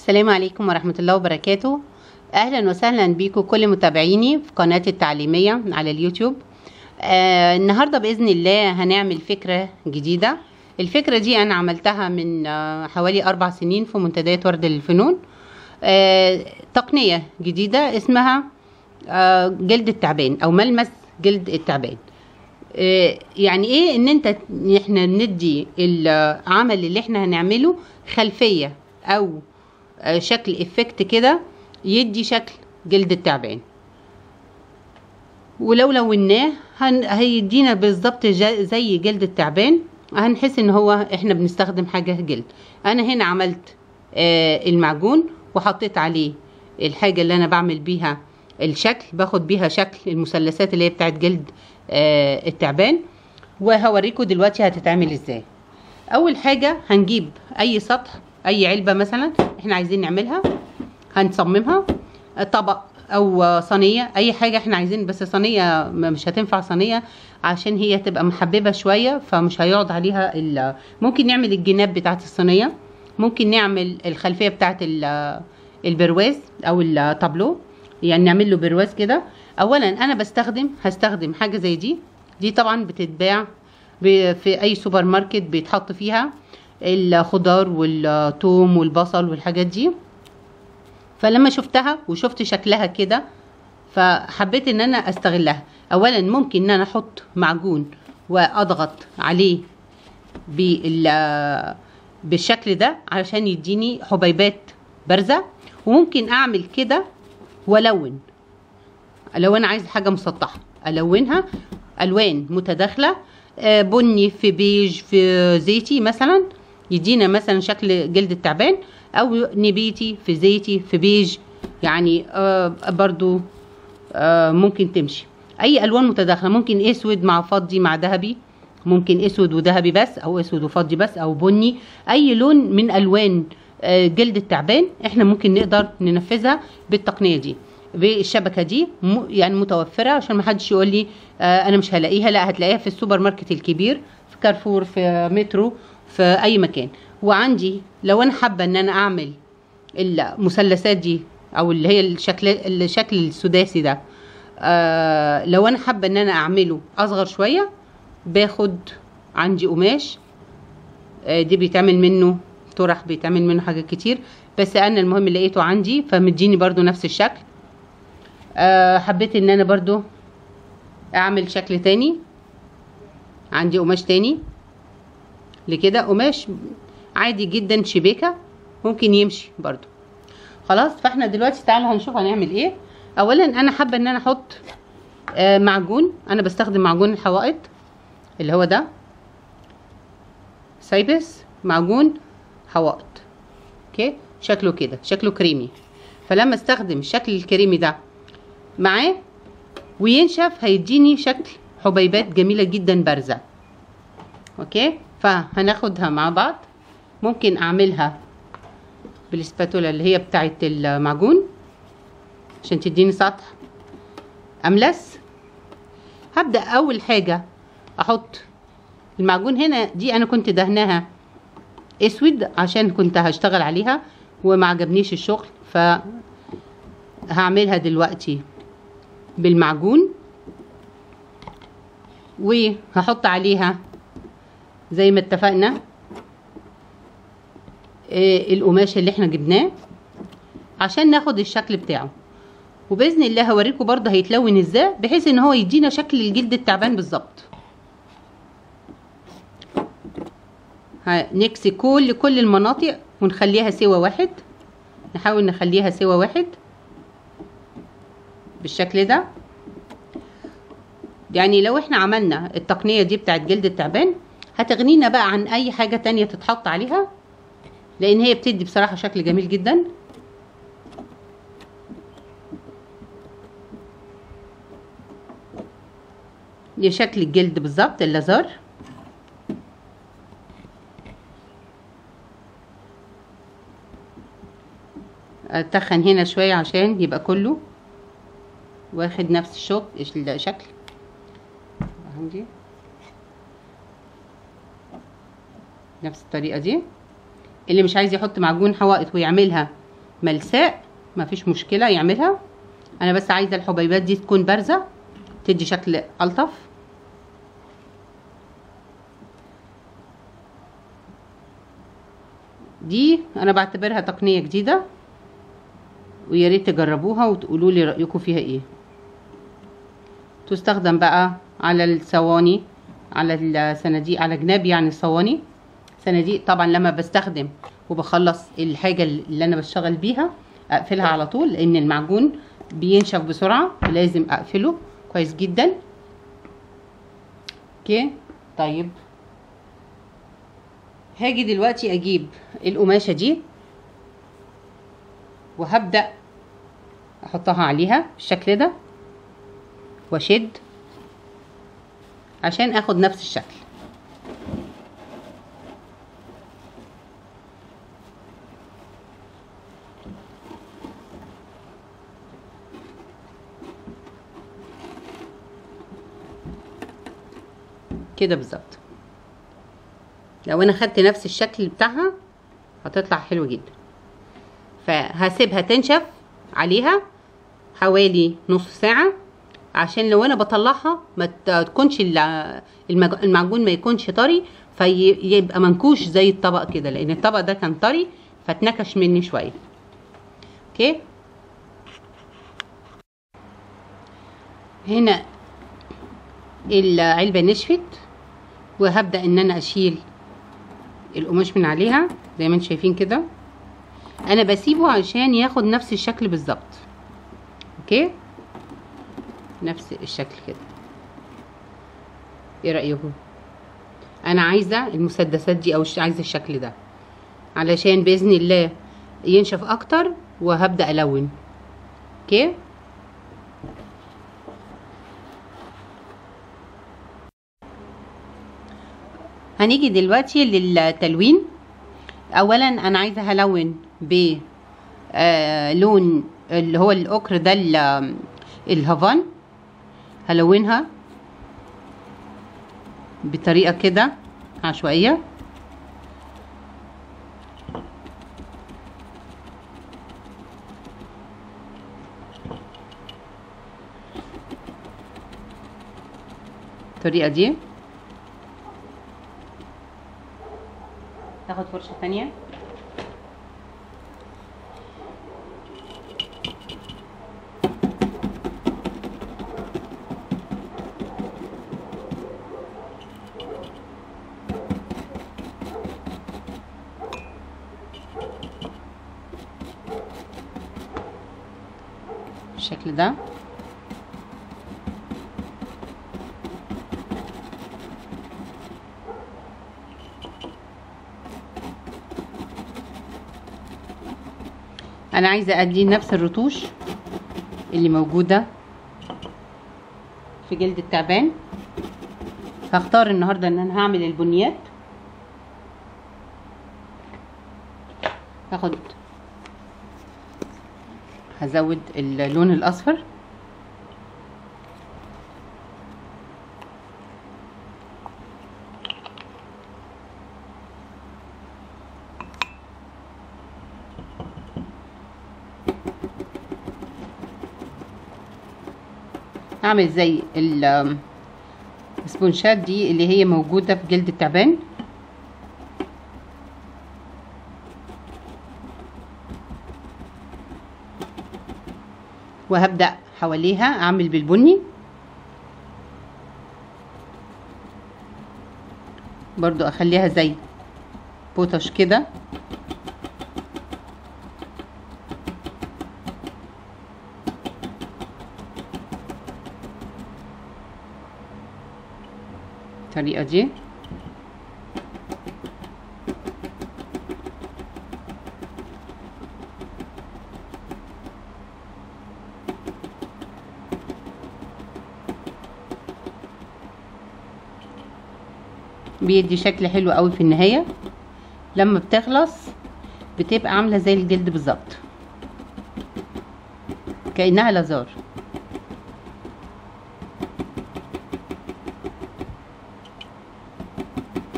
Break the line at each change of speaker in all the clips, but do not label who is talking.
السلام عليكم ورحمة الله وبركاته أهلا وسهلا بيكم كل متابعيني في قناتي التعليمية على اليوتيوب آه النهاردة بإذن الله هنعمل فكرة جديدة الفكرة دي أنا عملتها من آه حوالي أربع سنين في منتديات ورد للفنون آه تقنية جديدة اسمها آه جلد التعبان أو ملمس جلد التعبان آه، يعني ايه ان انت احنا ندي العمل اللي احنا هنعمله خلفية او آه، شكل افكت كده يدي شكل جلد التعبان ولو لوناه هن... هيدينا بالظبط جا- زي جلد التعبان هنحس ان هو احنا بنستخدم حاجة جلد انا هنا عملت آه، المعجون وحطيت عليه الحاجة اللي انا بعمل بيها الشكل باخد بيها شكل المثلثات اللي هي بتاعت جلد آه، التعبان وهوريكم دلوقتي هتتعمل ازاي اول حاجة هنجيب اي سطح اي علبة مثلا احنا عايزين نعملها هنصممها طبق او صينيه اي حاجه احنا عايزين بس صينيه م- مش هتنفع صينيه عشان هي تبقى محببه شويه فمش هيقعد عليها ال- ممكن نعمل الجناب بتاعت الصينيه ممكن نعمل الخلفيه بتاعت ال- البرواز او الطابلو يعني نعمل له برواز كده اولا انا بستخدم هستخدم حاجه زي دي دي طبعا بتتباع ب- في اي سوبر ماركت بيتحط فيها الخضار والثوم والبصل والحاجات دي فلما شفتها وشفت شكلها كده فحبيت ان انا استغلها اولا ممكن ان انا احط معجون واضغط عليه بال بالشكل ده علشان يديني حبيبات بارزه وممكن اعمل كده والون لو انا عايز حاجه مسطحه الونها الوان متداخله آه، بني في بيج في زيتي مثلا يدينا مثلا شكل جلد التعبان او نبيتي في زيتي في بيج يعني آه، برضو آه، ممكن تمشي اي الوان متداخله ممكن اسود مع فضي مع ذهبي ممكن اسود وذهبي بس او اسود وفضي بس او بني اي لون من الوان آه، جلد التعبان احنا ممكن نقدر ننفذها بالتقنيه دي بالشبكه دي م- يعني متوفره عشان ما حدش يقول لي آه، انا مش هلاقيها لا هتلاقيها في السوبر ماركت الكبير في كارفور في مترو في اي مكان وعندي لو انا حابه ان انا اعمل المثلثات دي او اللي هي الشكل الشكل السداسي ده آه لو انا حابه ان انا اعمله اصغر شويه باخد عندي قماش آه دي بيتعمل منه طرح بيتعمل منه حاجات كتير بس انا المهم لقيته عندي فمديني برضو نفس الشكل آه حبيت ان انا برضو اعمل شكل تاني عندي قماش تاني لكده قماش عادي جدا شبيكه ممكن يمشي برضو خلاص فاحنا دلوقتي تعالوا هنشوف هنعمل ايه اولا انا حابه ان انا احط آه معجون انا بستخدم معجون الحوائط اللي هو ده سايبس معجون حوائط اوكي شكله كده شكله كريمي فلما استخدم الشكل الكريمي ده معاه وينشف هيديني شكل حبيبات جميله جدا بارزه اوكي فهناخدها مع بعض ممكن اعملها بالسباتولا اللي هي بتاعت المعجون عشان تديني سطح املس هبدا اول حاجه احط المعجون هنا دي انا كنت دهناها اسود عشان كنت هشتغل عليها وما عجبنيش الشغل ف هعملها دلوقتي بالمعجون وهحط عليها زي ما اتفقنا آه، القماش اللي احنا جبناه عشان ناخد الشكل بتاعه وباذن الله هوريكم برضه هيتلون ازاي بحيث ان هو يدينا شكل الجلد التعبان بالظبط هنكسي كل كل المناطق ونخليها سوا واحد نحاول نخليها سوا واحد بالشكل ده يعني لو احنا عملنا التقنية دي بتاعت جلد التعبان هتغنينا بقى عن اي حاجة تانية تتحط عليها لان هي بتدي بصراحة شكل جميل جدا دي شكل الجلد بالظبط اللازار اتخن هنا شوية عشان يبقى كله واخد نفس الشوك الشكل عندي نفس الطريقة دي اللي مش عايز يحط معجون حوائط ويعملها ملساء مفيش مشكله يعملها انا بس عايزه الحبيبات دي تكون بارزه تدي شكل الطف دي انا بعتبرها تقنيه جديده ويا ريت تجربوها وتقولوا لي رايكم فيها ايه تستخدم بقى على الصواني على الصناديق على جناب يعني الصواني صناديق طبعا لما بستخدم وبخلص الحاجه اللي انا بشتغل بيها اقفلها على طول لان المعجون بينشف بسرعه ولازم اقفله كويس جدا اوكي طيب هاجي دلوقتي اجيب القماشه دي وهبدا احطها عليها بالشكل ده واشد عشان اخد نفس الشكل كده بالظبط لو انا خدت نفس الشكل بتاعها هتطلع حلو جدا فهسيبها تنشف عليها حوالي نص ساعة عشان لو انا بطلعها ما تكونش المعجون ما يكونش طري فيبقى منكوش زي الطبق كده لان الطبق ده كان طري فاتنكش مني شويه اوكي هنا العلبه نشفت وهبدا ان انا اشيل القماش من عليها زي ما انتم شايفين كده انا بسيبه عشان ياخد نفس الشكل بالظبط اوكي نفس الشكل كده ايه رايكم انا عايزه المسدسات دي او عايزه الشكل ده علشان باذن الله ينشف اكتر وهبدا الون اوكي هنيجي دلوقتي للتلوين اولا انا عايزه هلون ب آه لون اللي هو الاوكر ده الهافان هلونها بطريقه كده عشوائيه الطريقه دي تاخد فرشه تانية بالشكل ده انا عايزه ادي نفس الرطوش اللي موجوده في جلد التعبان هختار النهارده ان انا هعمل البنيات هاخد هزود اللون الاصفر اعمل زي السبونشات دي اللي هي موجوده في جلد التعبان وهبدأ حواليها اعمل بالبني برضو اخليها زي بوتش كده الطريقة دي بيدي شكل حلو قوي في النهاية لما بتخلص بتبقى عاملة زي الجلد بالظبط كأنها لازار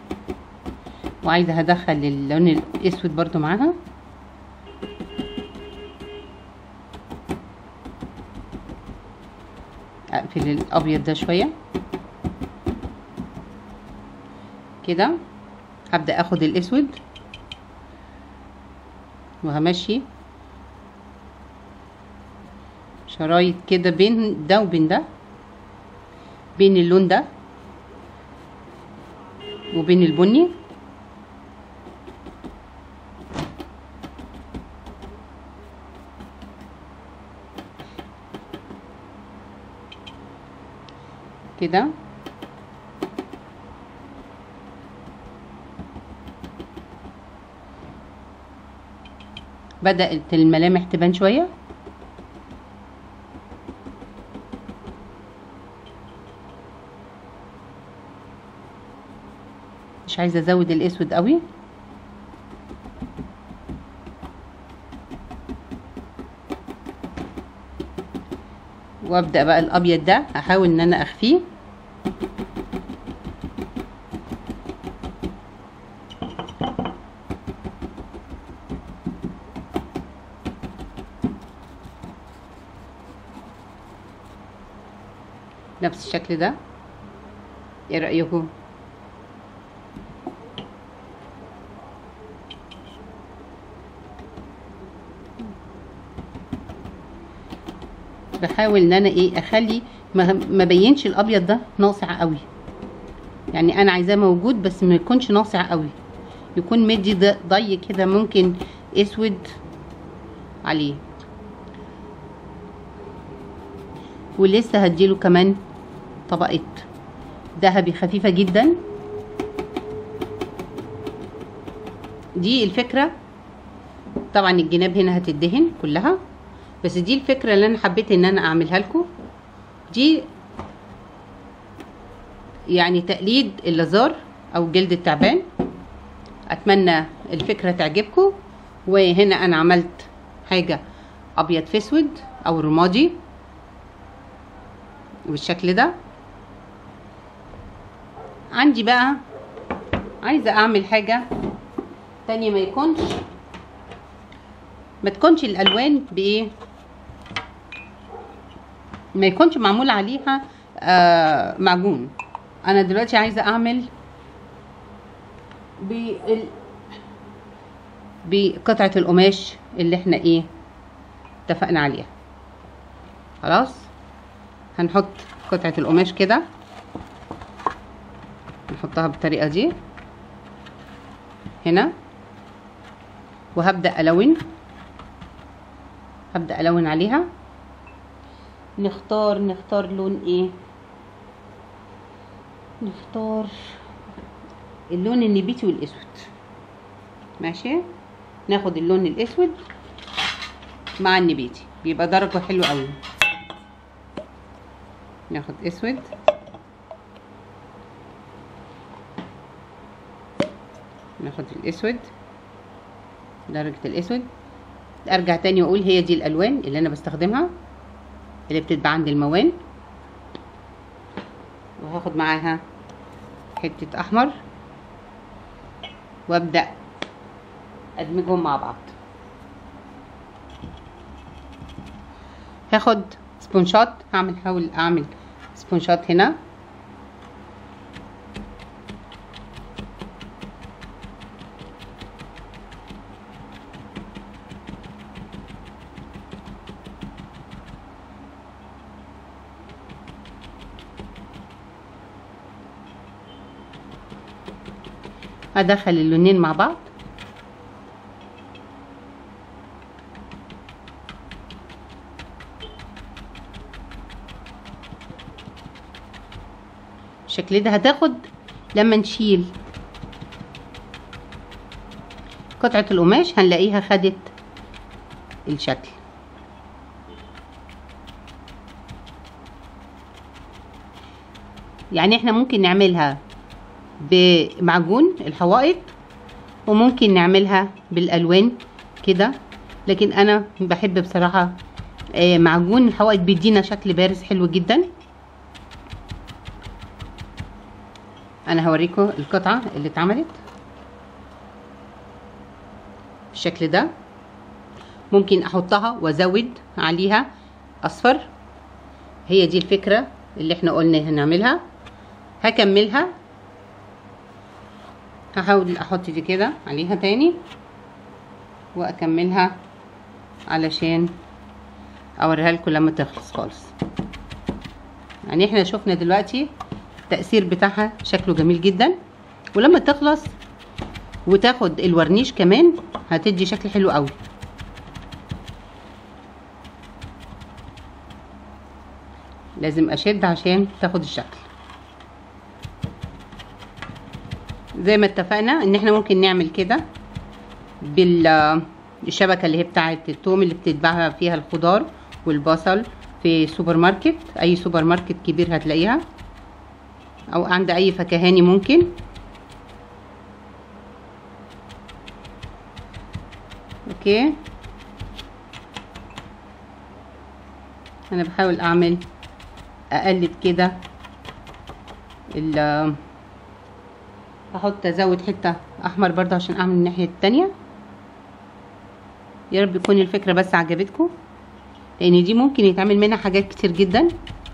وعايزة هدخل اللون الاسود برضو معاها هقفل الابيض ده شويه كده هبدا اخد الاسود وهمشي شرايط كده بين ده وبين ده بين اللون ده وبين البني كده بدأت الملامح تبان شوية مش عايزة ازود الاسود قوي وابدأ بقى الابيض ده احاول ان انا اخفيه نفس الشكل ده ايه رأيكم بحاول ان انا ايه اخلي ما ما بينش الابيض ده ناصع قوي يعني انا عايزاه موجود بس ما يكونش ناصع قوي يكون مدي ض- ضي كده ممكن اسود عليه ولسه هديله كمان طبقة ذهبي خفيفة جدا دي الفكرة طبعا الجناب هنا هتدهن كلها بس دي الفكرة اللي انا حبيت ان انا اعملها لكم دي يعني تقليد اللازار او جلد التعبان اتمنى الفكرة تعجبكم وهنا انا عملت حاجة ابيض في اسود او رمادي بالشكل ده عندي بقى عايزة اعمل حاجة تانية ما يكونش ما تكونش الالوان بايه ما يكونش معمول عليها آه معجون انا دلوقتي عايزه اعمل بال بقطعه القماش اللي احنا ايه اتفقنا عليها خلاص هنحط قطعه القماش كده نحطها بالطريقه دي هنا وهبدا الون هبدا الون عليها نختار نختار لون ايه نختار اللون النبيتي والاسود ماشي ناخد اللون الاسود مع النبيتي بيبقى درجه حلو قوي ناخد اسود ناخد الاسود درجه الاسود ارجع تاني واقول هي دي الالوان اللي انا بستخدمها اللي بتتباع عند الموان وهاخد معاها حتة احمر وابدأ ادمجهم مع بعض هاخد سبونشات هعمل حاول اعمل سبونشات هنا ادخل اللونين مع بعض الشكل ده هتاخد لما نشيل قطعة القماش هنلاقيها خدت الشكل يعني احنا ممكن نعملها بمعجون الحوائط وممكن نعملها بالالوان كده لكن انا بحب بصراحه آه، معجون الحوائط بيدينا شكل بارز حلو جدا انا هوريكم القطعه اللي اتعملت بالشكل ده ممكن احطها وازود عليها اصفر هي دي الفكره اللي احنا قلنا هنعملها هكملها هحاول احط دي كده عليها تاني واكملها علشان اوريها لكم لما تخلص خالص يعني احنا شفنا دلوقتي التأثير بتاعها شكله جميل جدا ولما تخلص وتاخد الورنيش كمان هتدي شكل حلو قوي لازم اشد عشان تاخد الشكل زي ما اتفقنا ان احنا ممكن نعمل كده بالشبكة اللي هي بتاعة التوم اللي بتتباع فيها الخضار والبصل في سوبر ماركت اي سوبر ماركت كبير هتلاقيها او عند اي فكهاني ممكن اوكي انا بحاول اعمل اقلب كده ال احط ازود حته احمر برضه عشان اعمل الناحيه التانية يا رب يكون الفكره بس عجبتكم لان دي ممكن يتعمل منها حاجات كتير جدا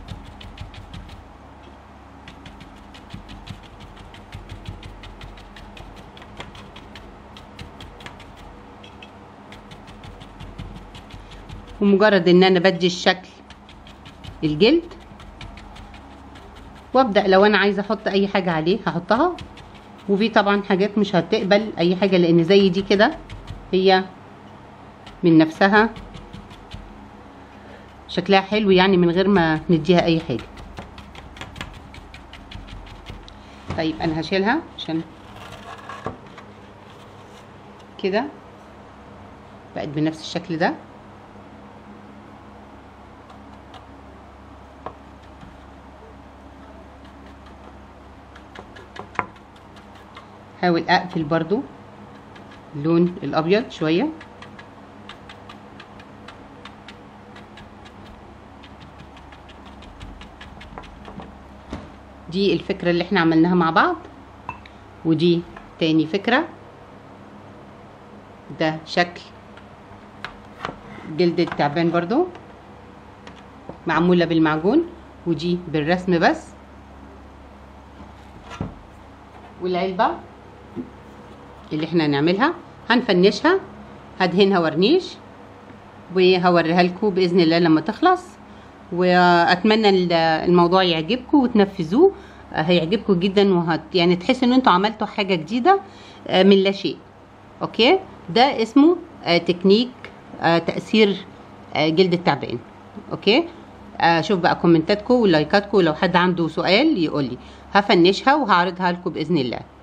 ومجرد ان انا بدي الشكل الجلد وابدا لو انا عايزه احط اي حاجه عليه هحطها وفي طبعا حاجات مش هتقبل اي حاجه لان زي دي كده هي من نفسها شكلها حلو يعني من غير ما نديها اي حاجه طيب انا هشيلها عشان كده بقت بنفس الشكل ده حاول اقفل برضو اللون الابيض شويه دي الفكرة اللي احنا عملناها مع بعض ودي تاني فكرة ده شكل جلد التعبان برضو معمولة بالمعجون ودي بالرسم بس والعلبة اللي احنا هنعملها هنفنشها هدهنها ورنيش وهوريها لكم باذن الله لما تخلص واتمنى الموضوع يعجبكم وتنفذوه هيعجبكم جدا وهت يعني تحسوا ان انتوا عملتوا حاجه جديده من لا شيء اوكي ده اسمه تكنيك تاثير جلد التعبان اوكي اشوف بقى كومنتاتكم ولايكاتكم ولو حد عنده سؤال يقول لي هفنشها وهعرضها لكم باذن الله